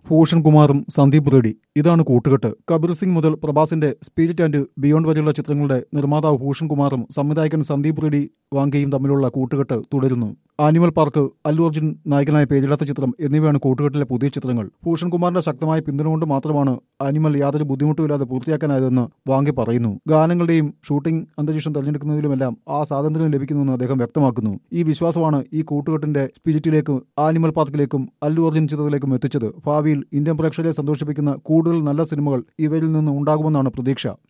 ഭൂഷൺ കുമാറും സന്ദീപ് റെഡ്ഡി ഇതാണ് കൂട്ടുകെട്ട് കബീർ സിംഗ് മുതൽ പ്രഭാസിന്റെ സ്പിരിറ്റ് ആൻഡ് ബിയോണ്ട് വരെയുള്ള ചിത്രങ്ങളുടെ നിർമ്മാതാവ് ഭൂഷൺ കുമാറും സംവിധായകൻ സന്ദീപ് റെഡ്ഡി വാങ്കയും തമ്മിലുള്ള കൂട്ടുകെട്ട് തുടരുന്നു ആനിമൽ പാർക്ക് അല്ലു അർജുൻ നായകനായ പേരിടാത്ത ചിത്രം എന്നിവയാണ് കൂട്ടുകെട്ടിലെ പുതിയ ചിത്രങ്ങൾ ഭൂഷൺ കുമാറിന്റെ ശക്തമായ പിന്തുണ കൊണ്ട് മാത്രമാണ് ആനിമൽ യാതൊരു ബുദ്ധിമുട്ടുമില്ലാതെ പൂർത്തിയാക്കാനായതെന്ന് വാങ്കെ പറയുന്നു ഗാനങ്ങളുടെയും ഷൂട്ടിംഗ് അന്തരീക്ഷം തെരഞ്ഞെടുക്കുന്നതിലുമെല്ലാം ആ സ്വാതന്ത്ര്യം ലഭിക്കുന്നുവെന്ന് അദ്ദേഹം വ്യക്തമാക്കുന്നു ഈ വിശ്വാസമാണ് ഈ കൂട്ടുകെട്ടിന്റെ സ്പിരിറ്റിലേക്കും ആനിമൽ പാർക്കിലേക്കും അല്ലു അർജുൻ ചിത്രത്തിലേക്കും എത്തിച്ചത് ഭാവിയിൽ ഇന്ത്യൻ പ്രേക്ഷകരെ സന്തോഷിപ്പിക്കുന്ന കൂടുതൽ നല്ല സിനിമകൾ ഇവരിൽ നിന്ന് ഉണ്ടാകുമെന്നാണ് പ്രതീക്ഷ